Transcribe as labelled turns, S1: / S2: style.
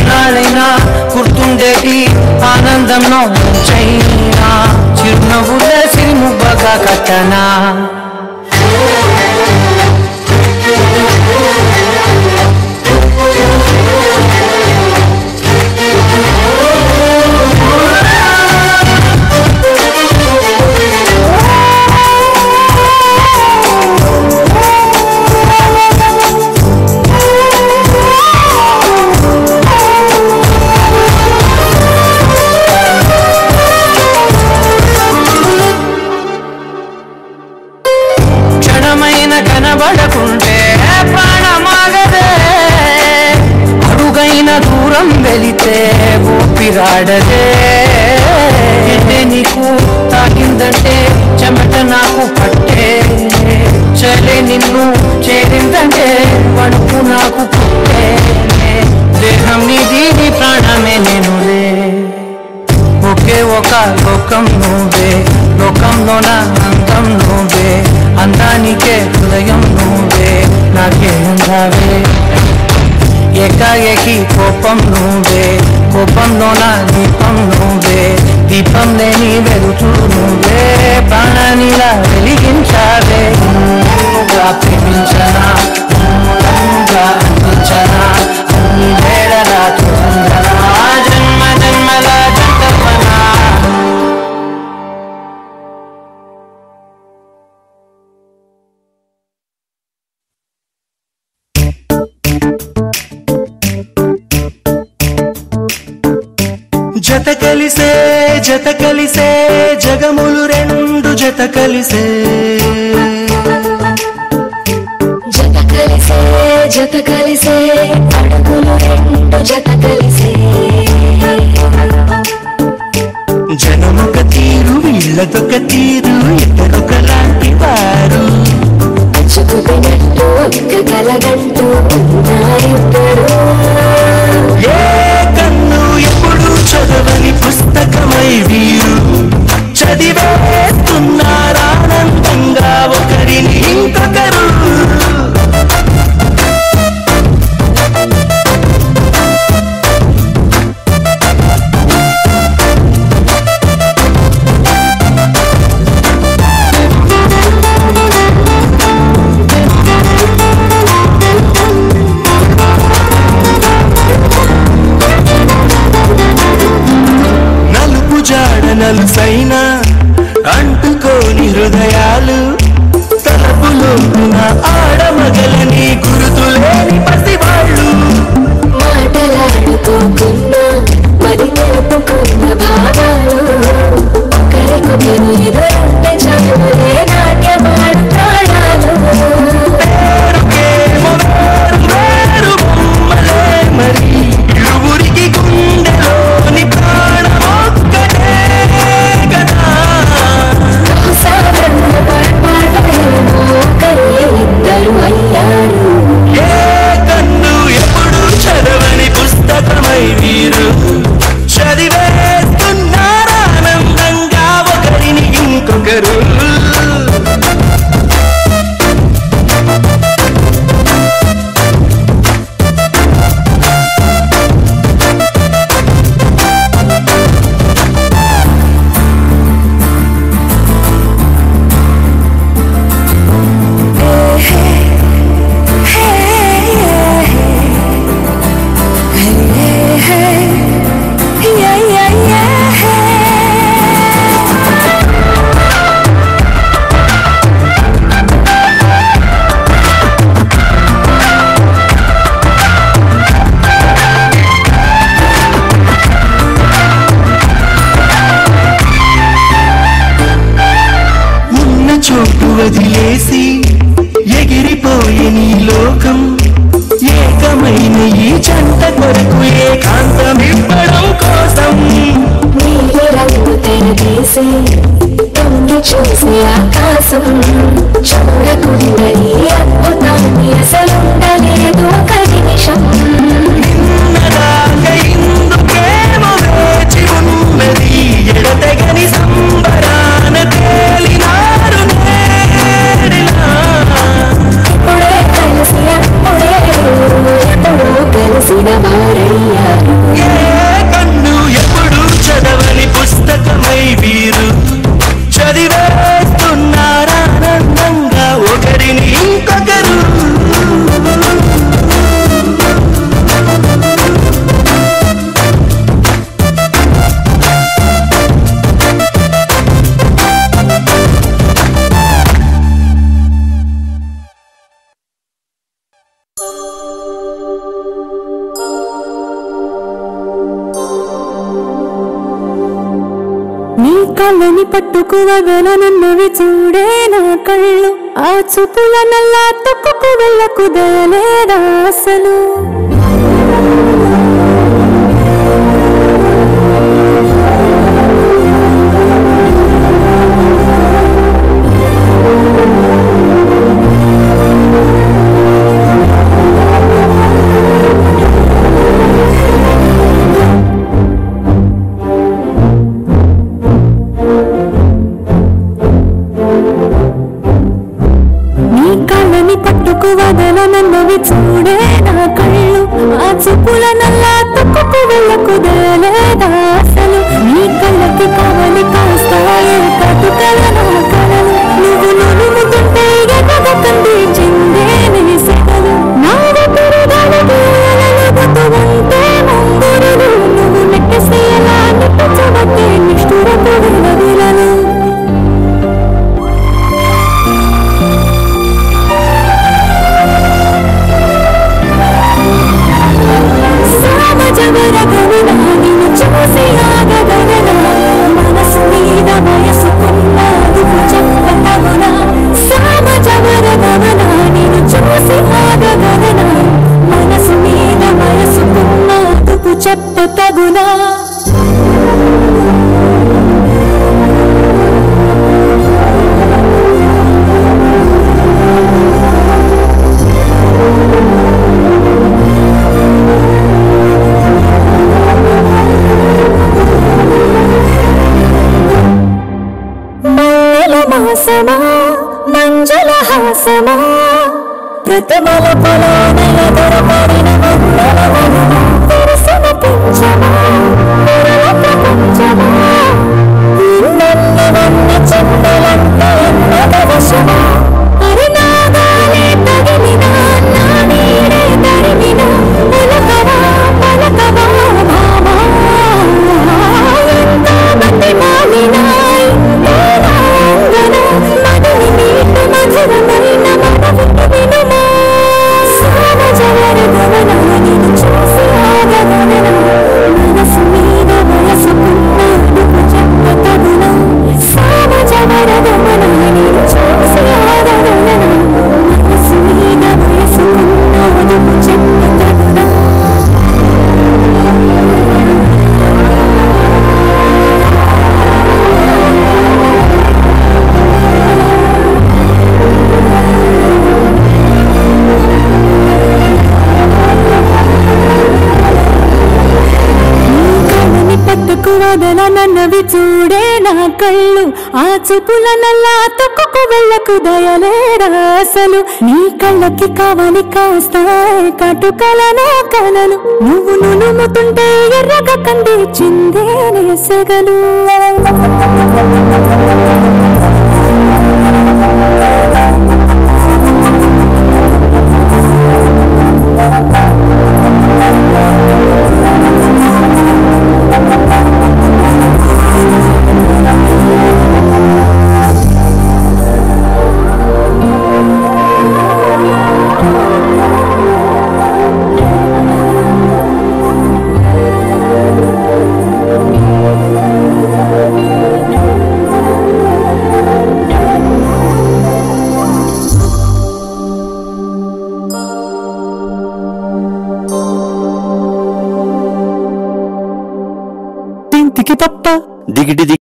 S1: ఎన్నాళ్ళైనా గుర్తుండేటి ఆనందంలో చైనా చిరునవ్వుల సిరిముబ్బగా కట్టనా క్షణమైన కనబడకుంటే ప్రాణమాగదే అడుగైన దూరం వెళితే ఊపిరాడదే ఎండే నీకు తాగిందంటే చెమట నాకు పట్టే చలే నిన్ను చేరిందంటే వణుకు నాకు పుట్టే దేహం నీది నీ ప్రాణమే నేనులే ఒకే ఒక లోకం నువ్వే లోకంలోన అందం నువ్వే అందానికే హృదయం నువ్వే నాకే ఉందావే ఏకాఏకి కోపం నువ్వే కోపంలోన దీపం నువ్వే దీపం లేని వెలుతూ నువ్వే ప్రాణానిలా వెలిగించావే నువ్వుగా ప్రేమించనా నువ్వుగా అందించనా అన్ని వేళలా తొందరా జన్మ జన్మల జంటపనా
S2: జత కలిసే జత కలిసే జగములు రెండు జత కలిసే
S3: జత కలిసే జత కలిసే అడుగులు రెండు జత కలిసే
S2: జనమొక తీరు వీళ్ళదొక తీరు ఇద్దరొక లాంటి వారు
S3: అచ్చుకుపోయినట్టు ఒక్క కలగంటూ ఉన్నారిద్దరు
S2: ఏ కన్ను ఎప్పుడు చదవని పుస్తకమై వీరు చదివేస్తున్నారానందంగా ఒకరిని ఇంకొకరు నలుపు జాడ నలుసైన అంటుకోని హృదయాలు తలపులోన ఆడమగలని గురుతులేని పసివాళ్ళు
S3: మాటలాడుకోకున్నా మరి తెలుపుకున్న భావాలు ఒకరికొకరు ఎదురంటే చాలులే నాట్యమాడు ప్రాణాలు
S2: పేరుకేమో వేరు వేరు బొమ్మలే మరి ఇరువురికి గుండెలోని ప్రాణమొక్కటే కదా
S3: సాగరన్న పడపాటలేమో ఒకరే ఇద్దరు అయ్యారు
S2: ఏ కన్ను ఎప్పుడు చదవని పుస్తకమై వీరు చదివేస్తున్నారానందంగా ఒకరిని ఇంకొకరు ఉన్న చోటు వదిలేసి ఎగిరిపోయే నీ లోకం ఏకమైన ఈ జంట కొరకు ఏకాంతం ఇవ్వడం కోసం
S3: నీలి రంగు తెరదీసి తొంగి చూసి ఆకాశం చూడకుండని అద్భుతాన్ని అసలుండలేదు ఒక నిమిషం
S2: నిన్నదాకా ఇందుకేమో వేచి ఉన్నది ఎడతెగని సంబరాన తేలినారు నేడిలా
S3: ఇప్పుడే కలిసి అప్పుడే ఎప్పుడో కలిసిన వారయ్యారు కళ్ళని పట్టుకు వదలనున్నవి చూడే నా కళ్ళు ఆ చూపుల నల్లా తొక్కుకు వెళ్ళకు దయలేదా అసలు నీ కళ్ళని పట్టుకు వదలనన్నవి చూడే నా కళ్ళు ఆ చూపుల నల్లా తొక్కుకు వెళ్ళకు దయలేదా అసలు నీ కళ్ళకి కావలి కాస్తాయి కటుకల నా కలలు నువ్వు నులుముతుంటే ఎగగ కంది చిందే నీ సెగలు నా ఊపిరి గాలికి అలలుగుతూ ఉంటే ముంగురులు నువ్వు నెట్టేస్తే ఎలా నిట్టచబట్టే నిష్ఠురపు విలవిలలు సామజవరగవిన నిన్ను చూసి ఆగగలనా మనసు మీద వయసుకున్నది చెప్పగలనా సామజవరగవన నిన్ను చూసి ఆగగలనా మనసు మీద వయసుకున్నది చెప్పతగునా మల్లెల మాసమా మంజుల హాసమా ప్రతిమల పొలానల దొరకడిన వందల వనమా తెరసిన పింఛమా పురల ప్రపంచమా నిన్నన్ని వన్న చెందలంత ఎన్నద వశమా అరినాగాలే తగిలినా నా నీడే తరిమినా పలకవా పలకవా భామా ఎంత బతి మాలినా ఇంతేనా అంగన మదిని మీటు మధురమైన మనవిని వినుమా సామజవర గమన నిన్ను చూసి ఆగగలనా మనసు మీద వయసుకున్న నువ్వు చెప్పతగునా సామజవర గమన నిన్ను చూసి ఆగగలనా మనసు మీద వయసుకున్న నువ్వు చెప్పతగునా కళ్ళని పట్టుకు వదలనన్నవి చూడే నా కళ్ళు ఆ చూపుల నల్లా తొక్కుకు వెళ్ళకు దయలేరా అసలు నీ కళ్ళకి కావాలి కాస్తాయి కటుకలనే కలలు నువ్వు నులుముతుంటే ఎర్రగా కంది చిందేనే సెగలు
S2: తింతికి తప్ప దిగిటి